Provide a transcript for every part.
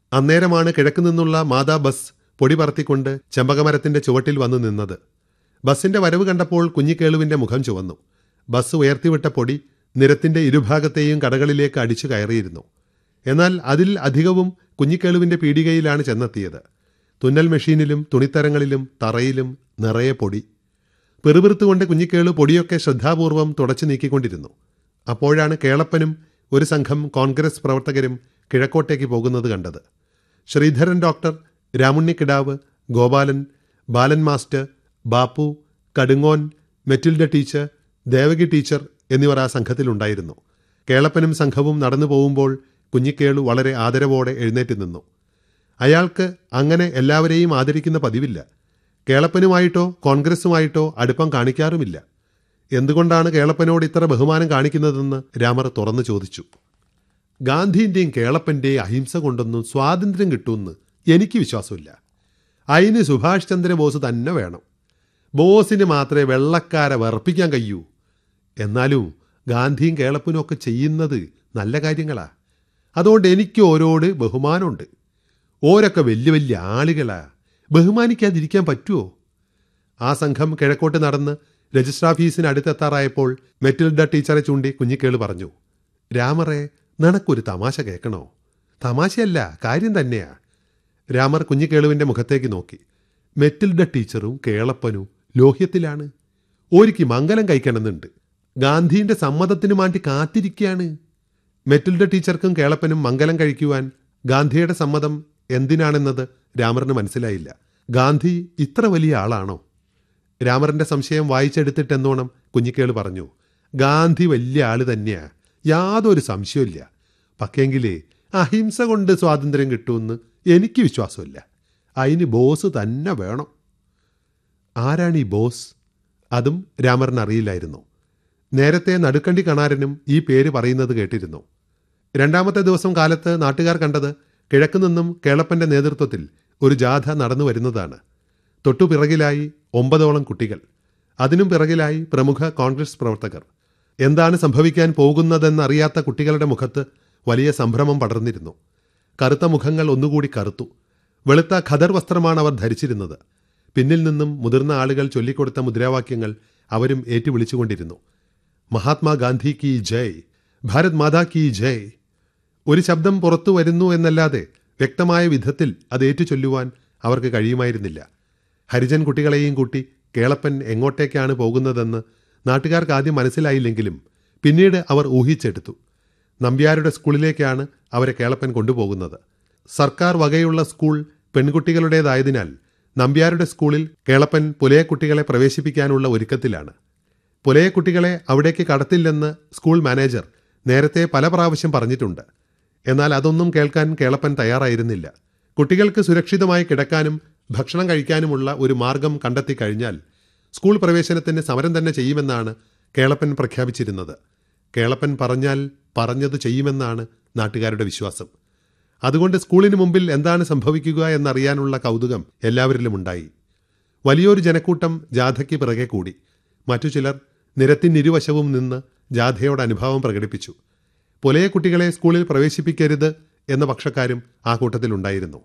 അന്നേരമാണ് കിഴക്ക് നിന്നുള്ള മാതാ ബസ് പൊടി പറത്തിക്കൊണ്ട് ചെമ്പകമരത്തിന്റെ ചുവട്ടിൽ വന്നു നിന്നത് ബസിന്റെ വരവ് കണ്ടപ്പോൾ കുഞ്ഞിക്കേളുവിന്റെ മുഖം ചുവന്നു ബസ് ഉയർത്തിവിട്ട പൊടി നിരത്തിന്റെ ഇരുഭാഗത്തെയും കടകളിലേക്ക് അടിച്ചു കയറിയിരുന്നു എന്നാൽ അതിൽ അധികവും കുഞ്ഞിക്കേളുവിന്റെ പീടികയിലാണ് ചെന്നെത്തിയത് തുന്നൽ മെഷീനിലും തുണിത്തരങ്ങളിലും തറയിലും നിറയെ പൊടി പെറുപിറുത്തുകൊണ്ട് കുഞ്ഞിക്കേളു പൊടിയൊക്കെ ശ്രദ്ധാപൂർവം തുടച്ചു നീക്കിക്കൊണ്ടിരുന്നു അപ്പോഴാണ് കേളപ്പനും ഒരു സംഘം കോൺഗ്രസ് പ്രവർത്തകരും കിഴക്കോട്ടേക്ക് പോകുന്നത് കണ്ടത് Sreedharan doctor Ramunnikidavu Gopalan Balan master Bappu Kadungon Matilda teacher Devaki teacher എന്നിവർ ആ സംഘത്തിലുണ്ടായിരുന്നു കേളപ്പനും സംഘവും നടന്നു പോകുമ്പോൾ കുഞ്ഞിക്കേളു വളരെ ആദരവോടെ എഴുന്നേറ്റ് നിന്നു അയാൾക്ക് അങ്ങനെ എല്ലാവരെയും ആദരിക്കുന്ന പതിവില്ല കേളപ്പനുമായിട്ടോ കോൺഗ്രസുമായിട്ടോ അടുപ്പം കാണിക്കാറുമില്ല എന്തുകൊണ്ടാണ് കേളപ്പനോട് ഇത്ര ബഹുമാനം കാണിക്കുന്നതെന്ന് രാമർ തുറന്നു ചോദിച്ചു ഗാന്ധിൻ്റെയും കേളപ്പൻ്റെയും അഹിംസ കൊണ്ടൊന്നും സ്വാതന്ത്ര്യം കിട്ടുമെന്ന് എനിക്ക് വിശ്വാസമില്ല അതിന് സുഭാഷ് ചന്ദ്രബോസ് തന്നെ വേണം ബോസിന് മാത്രമേ വെള്ളക്കാരെ വെറുപ്പിക്കാൻ കഴിയൂ എന്നാലും ഗാന്ധിയും കേളപ്പനും ഒക്കെ ചെയ്യുന്നത് നല്ല കാര്യങ്ങളാ അതുകൊണ്ട് എനിക്ക് ഓരോട് ബഹുമാനമുണ്ട് ഓരൊക്കെ വലിയ വലിയ ആളുകളാ ബഹുമാനിക്കാതിരിക്കാൻ പറ്റുമോ ആ സംഘം കിഴക്കോട്ട് നടന്ന് രജിസ്റ്റർ ഓഫീസിന് അടുത്തെത്താറായപ്പോൾ മെറ്റിൽഡ ടീച്ചറെ ചൂണ്ടി കുഞ്ഞിക്കേള് പറഞ്ഞു രാമറെ നിനക്കൊരു തമാശ കേൾക്കണോ തമാശയല്ല കാര്യം തന്നെയാ രാമർ കുഞ്ഞിക്കേളുവിന്റെ മുഖത്തേക്ക് നോക്കി മെറ്റിൽഡ ടീച്ചറും കേളപ്പനും ലോഹ്യത്തിലാണ് ഒരിക്ക് മംഗലം കഴിക്കണമെന്നുണ്ട് ഗാന്ധിന്റെ സമ്മതത്തിനു വേണ്ടി കാത്തിരിക്കുകയാണ് മെറ്റിൽഡ ടീച്ചർക്കും കേളപ്പനും മംഗലം കഴിക്കുവാൻ ഗാന്ധിയുടെ സമ്മതം എന്തിനാണെന്നത് രാമറിന് മനസ്സിലായില്ല ഗാന്ധി ഇത്ര വലിയ ആളാണോ രാമറിന്റെ സംശയം വായിച്ചെടുത്തിട്ടെന്നോണം കുഞ്ഞിക്കേള് പറഞ്ഞു ഗാന്ധി വലിയ ആള് തന്നെയാ യാതൊരു സംശയമില്ല പക്ഷേങ്കിലേ അഹിംസ കൊണ്ട് സ്വാതന്ത്ര്യം കിട്ടുമെന്ന് എനിക്ക് വിശ്വാസമില്ല അതിന് ബോസ് തന്നെ വേണം ആരാണ് ഈ ബോസ് അതും രാമറിന് അറിയില്ലായിരുന്നു നേരത്തെ നടുക്കണ്ടി കണാരനും ഈ പേര് പറയുന്നത് കേട്ടിരുന്നു രണ്ടാമത്തെ ദിവസം കാലത്ത് നാട്ടുകാർ കണ്ടത് കിഴക്ക് നിന്നും കേളപ്പന്റെ നേതൃത്വത്തിൽ ഒരു ജാഥ നടന്നു വരുന്നതാണ് തൊട്ടുപിറകിലായി ഒമ്പതോളം കുട്ടികൾ അതിനും പിറകിലായി പ്രമുഖ കോൺഗ്രസ് പ്രവർത്തകർ എന്താണ് സംഭവിക്കാൻ പോകുന്നതെന്നറിയാത്ത കുട്ടികളുടെ മുഖത്ത് വലിയ സംഭ്രമം പടർന്നിരുന്നു കറുത്ത മുഖങ്ങൾ ഒന്നുകൂടി കറുത്തു വെളുത്ത ഖദർ വസ്ത്രമാണ് അവർ ധരിച്ചിരുന്നത് പിന്നിൽ നിന്നും മുതിർന്ന ആളുകൾ ചൊല്ലിക്കൊടുത്ത മുദ്രാവാക്യങ്ങൾ അവരും ഏറ്റുവിളിച്ചുകൊണ്ടിരുന്നു മഹാത്മാഗാന്ധി കി ജയ് ഭാരത് മാതാ കി ജയ് ഒരു ശബ്ദം പുറത്തു വരുന്നു എന്നല്ലാതെ വ്യക്തമായ വിധത്തിൽ അത് ഏറ്റുചൊല്ലുവാൻ അവർക്ക് കഴിയുമായിരുന്നില്ല ഹരിജൻ കുട്ടികളെയും കൂട്ടി കേളപ്പൻ എങ്ങോട്ടേക്കാണ് പോകുന്നതെന്ന് നാട്ടുകാർക്ക് ആദ്യം മനസ്സിലായില്ലെങ്കിലും പിന്നീട് അവർ ഊഹിച്ചെടുത്തു നമ്പ്യാരുടെ സ്കൂളിലേക്കാണ് അവരെ കേളപ്പൻ കൊണ്ടുപോകുന്നത് സർക്കാർ വകയുള്ള സ്കൂൾ പെൺകുട്ടികളുടേതായതിനാൽ നമ്പ്യാരുടെ സ്കൂളിൽ കേളപ്പൻ പുലയ കുട്ടികളെ പ്രവേശിപ്പിക്കാനുള്ള ഒരുക്കത്തിലാണ് പുലയ കുട്ടികളെ അവിടേക്ക് കടത്തില്ലെന്ന് സ്കൂൾ മാനേജർ നേരത്തെ പല പ്രാവശ്യം പറഞ്ഞിട്ടുണ്ട് എന്നാൽ അതൊന്നും കേൾക്കാൻ കേളപ്പൻ തയ്യാറായിരുന്നില്ല കുട്ടികൾക്ക് സുരക്ഷിതമായി കിടക്കാനും ഭക്ഷണം കഴിക്കാനുമുള്ള ഒരു മാർഗം കണ്ടെത്തി കഴിഞ്ഞാൽ സ്കൂൾ പ്രവേശനത്തിന് സമരം തന്നെ ചെയ്യുമെന്നാണ് കേളപ്പൻ പ്രഖ്യാപിച്ചിരുന്നത് കേളപ്പൻ പറഞ്ഞാൽ പറഞ്ഞത് ചെയ്യുമെന്നാണ് നാട്ടുകാരുടെ വിശ്വാസം അതുകൊണ്ട് സ്കൂളിന് മുമ്പിൽ എന്താണ് സംഭവിക്കുക എന്നറിയാനുള്ള കൗതുകം എല്ലാവരിലും ഉണ്ടായി വലിയൊരു ജനക്കൂട്ടം ജാഥയ്ക്ക് പിറകെ കൂടി മറ്റു ചിലർ നിരത്തിനിരുവശവും നിന്ന് ജാഥയോട് അനുഭാവം പ്രകടിപ്പിച്ചു പുലയ കുട്ടികളെ സ്കൂളിൽ പ്രവേശിപ്പിക്കരുത് എന്ന പക്ഷക്കാരും ആ കൂട്ടത്തിലുണ്ടായിരുന്നു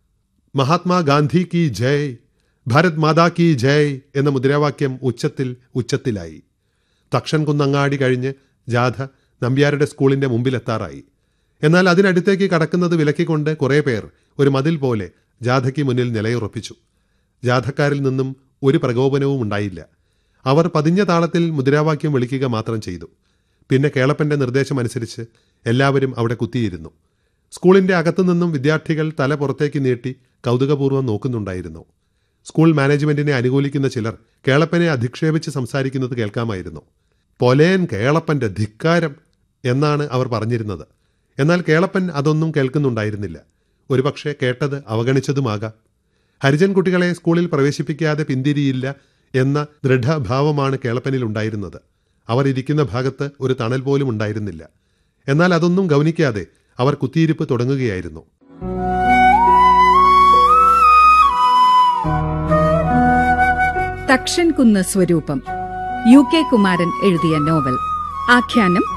മഹാത്മാ ഗാന്ധി കി ജയ് ഭാരത് മാതാ കി ജയ് എന്ന മുദ്രാവാക്യം ഉച്ചത്തിൽ ഉച്ചത്തിലായി തക്ഷൻ കുന്നങ്ങാടി കഴിഞ്ഞ് ജാഥ നമ്പ്യാരുടെ സ്കൂളിന്റെ മുമ്പിലെത്താറായി എന്നാൽ അതിനടുത്തേക്ക് കടക്കുന്നത് വിലക്കിക്കൊണ്ട് കുറേ പേർ ഒരു മതിൽ പോലെ ജാഥയ്ക്ക് മുന്നിൽ നിലയുറപ്പിച്ചു ജാഥക്കാരിൽ നിന്നും ഒരു പ്രകോപനവും ഉണ്ടായില്ല അവർ പതിഞ്ഞ താളത്തിൽ മുദ്രാവാക്യം വിളിക്കുക മാത്രം ചെയ്തു പിന്നെ കേളപ്പന്റെ നിർദ്ദേശമനുസരിച്ച് എല്ലാവരും അവിടെ കുത്തിയിരുന്നു സ്കൂളിന്റെ അകത്തുനിന്നും വിദ്യാർത്ഥികൾ തല പുറത്തേക്ക് നീട്ടി കൗതുകപൂർവ്വം നോക്കുന്നുണ്ടായിരുന്നു സ്കൂൾ മാനേജ്മെന്റിനെ അനുകൂലിക്കുന്ന ചിലർ കേളപ്പനെ അധിക്ഷേപിച്ച് സംസാരിക്കുന്നത് കേൾക്കാമായിരുന്നു പൊലേൻ കേളപ്പന്റെ ധിക്കാരം എന്നാണ് അവർ പറഞ്ഞിരുന്നത് എന്നാൽ കേളപ്പൻ അതൊന്നും കേൾക്കുന്നുണ്ടായിരുന്നില്ല ഒരുപക്ഷെ കേട്ടത് അവഗണിച്ചതുമാകാം ഹരിജൻ കുട്ടികളെ സ്കൂളിൽ പ്രവേശിപ്പിക്കാതെ പിന്തിരിയില്ല എന്ന ദൃഢഭാവമാണ് കേളപ്പനിൽ ഉണ്ടായിരുന്നത് അവർ ഇരിക്കുന്ന ഭാഗത്ത് ഒരു തണൽ പോലും ഉണ്ടായിരുന്നില്ല എന്നാൽ അതൊന്നും ഗൗനിക്കാതെ അവർ കുത്തിയിരിപ്പ് തുടങ്ങുകയായിരുന്നു തക്ഷൻ കുന്ന് സ്വരൂപം യു കെ കുമാരൻ എഴുതിയ നോവൽ ആഖ്യാനം